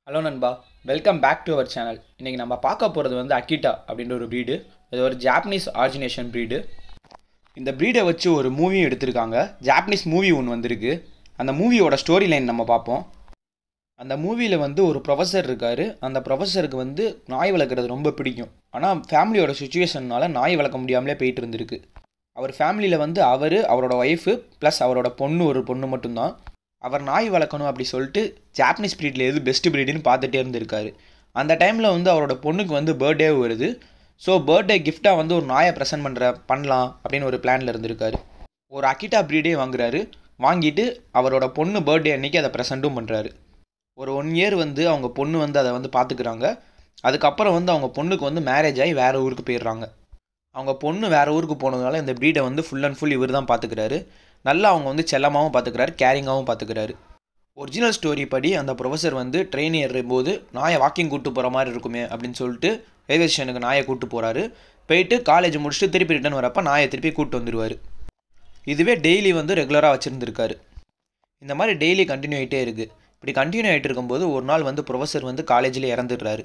hello நண்பா welcome back to our channel இன்றைக்கி நம்ம பார்க்க போகிறது வந்து அக்கிட்டா அப்படின்ற ஒரு ப்ரீடு இது ஒரு ஜாப்பனீஸ் ஆர்ஜினேஷன் ப்ரீடு இந்த ப்ரீடை வச்சு ஒரு மூவியும் எடுத்திருக்காங்க ஜாப்பனீஸ் மூவி ஒன்று வந்திருக்கு அந்த மூவியோட ஸ்டோரி லைன் நம்ம பார்ப்போம் அந்த மூவியில் வந்து ஒரு ப்ரொஃபஸர் இருக்கார் அந்த ப்ரொஃபஸருக்கு வந்து நாய் வளர்க்குறது ரொம்ப பிடிக்கும் ஆனால் ஃபேமிலியோட சுச்சுவேஷன்னால நாய் வளர்க்க முடியாமலே போயிட்டு இருந்திருக்கு அவர் ஃபேமிலியில் வந்து அவர் அவரோட ஒய்ஃபு ப்ளஸ் அவரோட பொண்ணு ஒரு பொண்ணு மட்டும்தான் அவர் நாய் வளர்க்கணும் அப்படி சொல்லிட்டு ஜாப்பனீஸ் ப்ரீடில் எது பெஸ்ட் ப்ரீடுன்னு பார்த்துட்டே இருந்திருக்காரு அந்த டைமில் வந்து அவரோட பொண்ணுக்கு வந்து பர்த்டே வருது ஸோ பர்த்டே கிஃப்டாக வந்து ஒரு நாயை ப்ரெசென்ட் பண்ணுற பண்ணலாம் அப்படின்னு ஒரு பிளானில் இருந்திருக்காரு ஒரு அக்கிட்டா ப்ரீடே வாங்குறாரு வாங்கிட்டு அவரோட பொண்ணு பர்த்டே அன்னைக்கு அதை ப்ரெசென்ட்டும் பண்ணுறாரு ஒரு ஒன் இயர் வந்து அவங்க பொண்ணு வந்து அதை வந்து பார்த்துக்கிறாங்க அதுக்கப்புறம் வந்து அவங்க பொண்ணுக்கு வந்து மேரேஜ் ஆகி வேறு ஊருக்கு போயிடுறாங்க அவங்க பொண்ணு வேறு ஊருக்கு போனதுனால இந்த ப்ரீடை வந்து ஃபுல் அண்ட் ஃபுல் இவர் தான் பார்த்துக்கிறாரு நல்லா அவங்க வந்து செல்லமாகவும் பார்த்துக்கிறாரு கேரிங்காகவும் பார்த்துக்கிறாரு ஒரிஜினல் ஸ்டோரி படி அந்த ப்ரொஃபஸர் வந்து ட்ரெயின் ஏறும்போது நாயை வாக்கிங் கூட்டு போகிற மாதிரி இருக்குமே அப்படின்னு சொல்லிட்டு ரயில்வே ஸ்டேஷனுக்கு நாயை கூட்டு போகிறாரு போயிட்டு காலேஜ் முடிச்சுட்டு திருப்பி ரிட்டன் வரப்போ நாயை திருப்பி கூட்டு வந்துடுவார் இதுவே டெய்லி வந்து ரெகுலராக வச்சுருந்துருக்காரு இந்த மாதிரி டெய்லி கண்டினியூ ஆகிட்டே இருக்குது இப்படி கண்டினியூ ஆகிட்டு இருக்கும்போது ஒரு நாள் வந்து ப்ரொஃபஸர் வந்து காலேஜில் இறந்துடுறாரு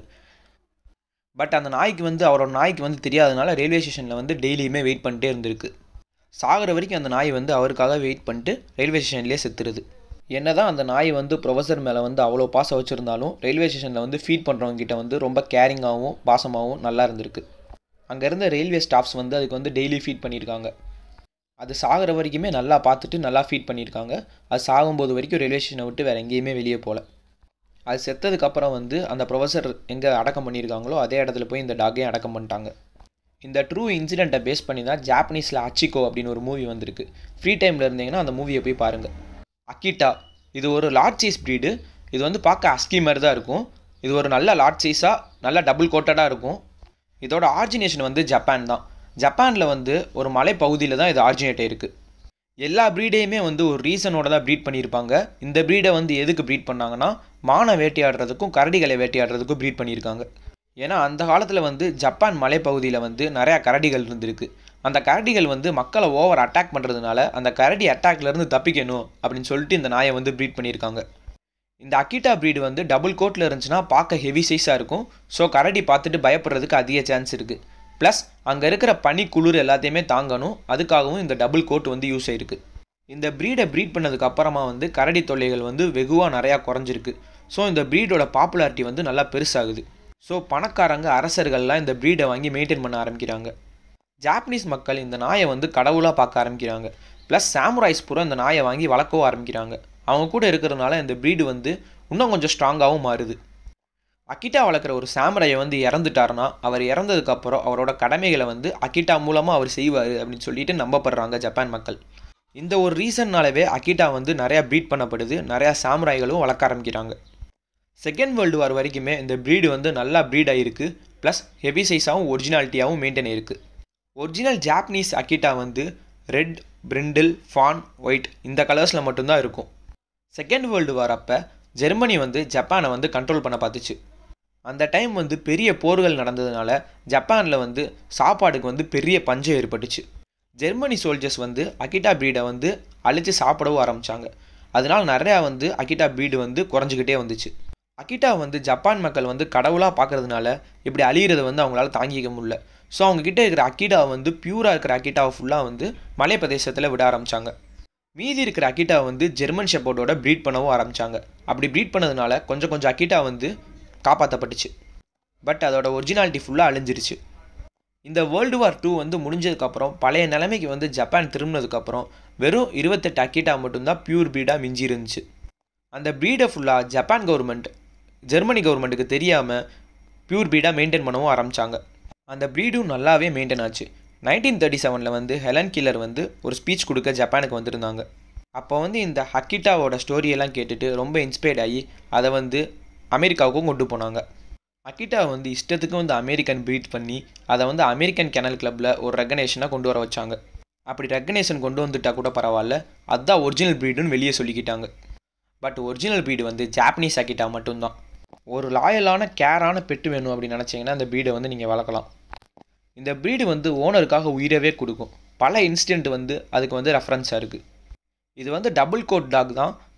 பட் அந்த நாய்க்கு வந்து அவரோட நாய்க்கு வந்து தெரியாதனால ரயில்வே ஸ்டேஷனில் வந்து டெய்லியுமே வெயிட் பண்ணிட்டே இருந்திருக்கு சாகிற வரைக்கும் அந்த நாய் வந்து அவருக்காக வெயிட் பண்ணிட்டு ரயில்வே ஸ்டேஷன்லேயே செத்துருது என்னதான் அந்த நாய் வந்து ப்ரொஃபஸர் மேலே வந்து அவ்வளோ பாசம் வச்சுருந்தாலும் ரயில்வே ஸ்டேஷனில் வந்து ஃபீட் பண்ணுறவங்க கிட்ட வந்து ரொம்ப கேரிங்காகவும் பாசமாகவும் நல்லா இருந்திருக்கு அங்கே இருந்த ரயில்வே ஸ்டாஃப்ஸ் வந்து அதுக்கு வந்து டெய்லி ஃபீட் பண்ணியிருக்காங்க அது சாகிற வரைக்குமே நல்லா பார்த்துட்டு நல்லா ஃபீட் பண்ணியிருக்காங்க அது சாகும்போது வரைக்கும் ரயில்வே ஸ்டேஷனை விட்டு வேறு எங்கேயுமே வெளியே போகல அது செத்ததுக்கப்புறம் வந்து அந்த ப்ரொஃபஸர் எங்கே அடக்கம் பண்ணியிருக்காங்களோ அதே இடத்துல போய் இந்த டாகையும் அடக்கம் பண்ணிட்டாங்க இந்த ட்ரூ இன்சிடெண்ட்டை பேஸ் பண்ணி தான் ஜாப்பனீஸில் அச்சிகோ அப்படின்னு ஒரு மூவி வந்திருக்கு ஃப்ரீ டைமில் இருந்தீங்கன்னா அந்த மூவியை போய் பாருங்கள் அக்கிட்டா இது ஒரு லார்ட் சைஸ் ப்ரீடு இது வந்து பார்க்க அஸ்கி மாதிரி தான் இருக்கும் இது ஒரு நல்ல லார்ட் சைஸாக நல்ல டபுள் கோட்டடாக இருக்கும் இதோட ஆர்ஜினேஷன் வந்து ஜப்பான் தான் ஜப்பானில் வந்து ஒரு மலைப்பகுதியில் தான் இது ஆர்ஜினேட் ஆயிருக்கு எல்லா ப்ரீடையுமே வந்து ஒரு ரீசனோட தான் ப்ரீட் பண்ணியிருப்பாங்க இந்த ப்ரீடை வந்து எதுக்கு ப்ரீட் பண்ணாங்கன்னா மானை வேட்டையாடுறதுக்கும் கரடிகளை வேட்டையாடுறதுக்கும் ப்ரீட் பண்ணியிருக்காங்க ஏன்னா அந்த காலத்தில் வந்து ஜப்பான் மலைப்பகுதியில் வந்து நிறையா கரடிகள் இருந்திருக்கு அந்த கரடிகள் வந்து மக்களை ஓவர் அட்டாக் பண்ணுறதுனால அந்த கரடி அட்டாக்லேருந்து தப்பிக்கணும் அப்படின்னு சொல்லிட்டு இந்த நாயை வந்து ப்ரீட் பண்ணியிருக்காங்க இந்த அக்கிட்டா ப்ரீடு வந்து டபுள் கோட்டில் இருந்துச்சுன்னா பார்க்க ஹெவி சைஸாக இருக்கும் ஸோ கரடி பார்த்துட்டு பயப்படுறதுக்கு அதிக சான்ஸ் இருக்குது ப்ளஸ் அங்கே இருக்கிற பனி குளிர் எல்லாத்தையுமே தாங்கணும் அதுக்காகவும் இந்த டபுள் கோட் வந்து யூஸ் ஆயிருக்கு இந்த ப்ரீடை ப்ரீட் பண்ணதுக்கு அப்புறமா வந்து கரடி தொல்லைகள் வந்து வெகுவாக நிறையா குறைஞ்சிருக்கு ஸோ இந்த ப்ரீடோட பாப்புலாரிட்டி வந்து நல்லா பெருசாகுது ஸோ பணக்காரங்க அரசர்கள்லாம் இந்த ப்ரீடை வாங்கி மெயின்டைன் பண்ண ஆரம்பிக்கிறாங்க ஜாப்பனீஸ் மக்கள் இந்த நாயை வந்து கடவுளாக பார்க்க ஆரம்பிக்கிறாங்க ப்ளஸ் சாமுராய்ஸ் பூரா இந்த நாயை வாங்கி வளர்க்கவும் ஆரம்பிக்கிறாங்க அவங்க கூட இருக்கிறதுனால இந்த ப்ரீடு வந்து இன்னும் கொஞ்சம் ஸ்ட்ராங்காகவும் மாறுது அக்கிட்டா வளர்க்குற ஒரு சாமுராயை வந்து இறந்துட்டாருன்னா அவர் இறந்ததுக்கப்புறம் அவரோட கடமைகளை வந்து அக்கிட்டா மூலமாக அவர் செய்வார் அப்படின்னு சொல்லிட்டு நம்பப்படுறாங்க ஜப்பான் மக்கள் இந்த ஒரு ரீசன்னாலவே அக்கிட்டா வந்து நிறையா ப்ரீட் பண்ணப்படுது நிறையா சாமுராய்களும் வளர்க்க ஆரம்பிக்கிறாங்க செகண்ட் வேர்ல்டு வார் வரைக்குமே இந்த ப்ரீடு வந்து நல்லா ப்ரீட் ஆகிருக்கு ப்ளஸ் ஹெவி சைஸாகவும் ஒரிஜினாலிட்டியாகவும் மெயின்டைன் ஆயிருக்கு ஒரிஜினல் ஜாப்பனீஸ் அக்கிட்டா வந்து ரெட் பிரிண்டில் ஃபான் ஒயிட் இந்த கலர்ஸில் மட்டும்தான் இருக்கும் செகண்ட் வேர்ல்டு வார் அப்போ ஜெர்மனி வந்து ஜப்பானை வந்து கண்ட்ரோல் பண்ண பார்த்துச்சு அந்த டைம் வந்து பெரிய போர்கள் நடந்ததுனால ஜப்பானில் வந்து சாப்பாடுக்கு வந்து பெரிய பஞ்சம் ஏற்பட்டுச்சு ஜெர்மனி சோல்ஜர்ஸ் வந்து அக்கிட்டா ப்ரீடை வந்து அழித்து சாப்பிடவும் ஆரம்பித்தாங்க அதனால் நிறையா வந்து அக்கிட்டா ப்ரீடு வந்து குறைஞ்சிக்கிட்டே வந்துச்சு அக்கிட்டா வந்து ஜப்பான் மக்கள் வந்து கடவுளாக பார்க்கறதுனால இப்படி அழியிறத வந்து அவங்களால தாங்கிக்க முடியல ஸோ அவங்கக்கிட்ட இருக்கிற அக்கிட்டா வந்து பியூராக இருக்கிற அக்கிட்டாவை ஃபுல்லாக வந்து மலை பிரதேசத்தில் விட ஆரம்பித்தாங்க மீதி இருக்கிற அக்கிட்டா வந்து ஜெர்மன் ஷெப்போர்டோட ப்ரீட் பண்ணவும் ஆரம்பித்தாங்க அப்படி ப்ரீட் பண்ணதுனால கொஞ்சம் கொஞ்சம் அக்கிட்டா வந்து காப்பாற்றப்பட்டுச்சு பட் அதோட ஒரிஜினாலிட்டி ஃபுல்லாக அழிஞ்சிருச்சு இந்த வேர்ல்டு வார் டூ வந்து முடிஞ்சதுக்கப்புறம் பழைய நிலைமைக்கு வந்து ஜப்பான் திரும்பினதுக்கப்புறம் வெறும் இருபத்தெட்டு அக்கிட்டா மட்டும்தான் பியூர் ப்ரீடாக மிஞ்சி இருந்துச்சு அந்த ப்ரீடை ஃபுல்லாக ஜப்பான் கவர்மெண்ட் ஜெர்மனி கவர்மெண்ட்டுக்கு தெரியாமல் பியூர் ப்ரீடாக மெயின்டைன் பண்ணவும் ஆரம்பித்தாங்க அந்த ப்ரீடும் நல்லாவே மெயின்டைன் ஆச்சு நைன்டீன் தேர்ட்டி செவனில் வந்து ஹெலன் கில்லர் வந்து ஒரு ஸ்பீச் கொடுக்க ஜப்பானுக்கு வந்திருந்தாங்க அப்போ வந்து இந்த ஹக்கிட்டாவோட ஸ்டோரியெல்லாம் கேட்டுட்டு ரொம்ப இன்ஸ்பயர்ட் ஆகி அதை வந்து அமெரிக்காவுக்கும் கொண்டு போனாங்க அக்கிட்டா வந்து இஷ்டத்துக்கு வந்து அமெரிக்கன் ப்ரீட் பண்ணி அதை வந்து அமெரிக்கன் கெனல் கிளப்பில் ஒரு ரெகனேஷனாக கொண்டு வர வச்சாங்க அப்படி ரெகனேஷன் கொண்டு வந்துட்டா கூட பரவாயில்ல அதுதான் ஒரிஜினல் ப்ரீடுன்னு வெளியே சொல்லிக்கிட்டாங்க பட் ஒரிஜினல் ப்ரீடு வந்து ஜாப்பனீஸ் அக்கிட்டா மட்டும்தான் ஒரு லாயலான கேரான பெட்டு வேணும் அப்படின்னு நினச்சிங்கன்னா அந்த ப்ரீடை வந்து நீங்கள் வளர்க்கலாம் இந்த ப்ரீடு வந்து ஓனருக்காக உயிரவே கொடுக்கும் பல இன்சிடெண்ட் வந்து அதுக்கு வந்து ரெஃபரன்ஸாக இருக்குது இது வந்து டபுள் கோட் டாக் தான்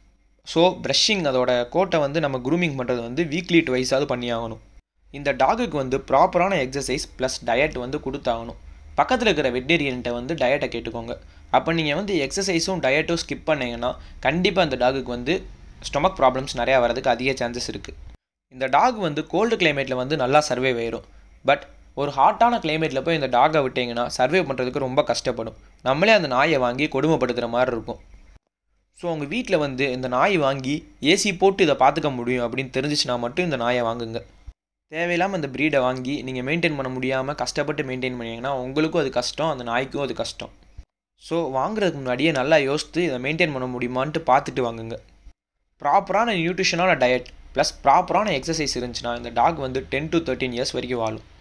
ஸோ ப்ரஷிங் அதோட கோட்டை வந்து நம்ம க்ரூமிங் பண்ணுறது வந்து வீக்லி டுவைஸாவது பண்ணி ஆகணும் இந்த டாகுக்கு வந்து ப்ராப்பரான எக்ஸசைஸ் ப்ளஸ் டயட் வந்து கொடுத்தாகணும் பக்கத்தில் இருக்கிற வெட்டேரியன்ட்ட வந்து டயட்டை கேட்டுக்கோங்க அப்போ நீங்கள் வந்து எக்ஸசைஸும் டயட்டும் ஸ்கிப் பண்ணீங்கன்னா கண்டிப்பாக அந்த டாகுக்கு வந்து ஸ்டொமக் ப்ராப்ளம்ஸ் நிறையா வரதுக்கு அதிக சான்சஸ் இருக்குது இந்த டாக் வந்து கோல்டு கிளைமேட்டில் வந்து நல்லா சர்வே ஆயிரும் பட் ஒரு ஹாட்டான கிளைமேட்டில் போய் இந்த டாகை விட்டிங்கன்னா சர்வே பண்ணுறதுக்கு ரொம்ப கஷ்டப்படும் நம்மளே அந்த நாயை வாங்கி கொடுமைப்படுத்துகிற மாதிரி இருக்கும் ஸோ உங்கள் வீட்டில் வந்து இந்த நாய் வாங்கி ஏசி போட்டு இதை பார்த்துக்க முடியும் அப்படின்னு தெரிஞ்சிச்சுன்னா மட்டும் இந்த நாயை வாங்குங்க தேவையில்லாமல் இந்த ப்ரீடை வாங்கி நீங்கள் மெயின்டைன் பண்ண முடியாமல் கஷ்டப்பட்டு மெயின்டைன் பண்ணீங்கன்னா உங்களுக்கும் அது கஷ்டம் அந்த நாய்க்கும் அது கஷ்டம் ஸோ வாங்குறதுக்கு முன்னாடியே நல்லா யோசித்து இதை மெயின்டைன் பண்ண முடியுமான்ட்டு பார்த்துட்டு வாங்குங்க ப்ராப்பரான நியூட்ரிஷனான டயட் ப்ளஸ் ப்ராப்பரான எக்ஸசைஸ் இருந்துச்சுன்னா இந்த டாக் வந்து டென் டு தேர்ட்டின் இயர்ஸ் வரைக்கும் வாழும்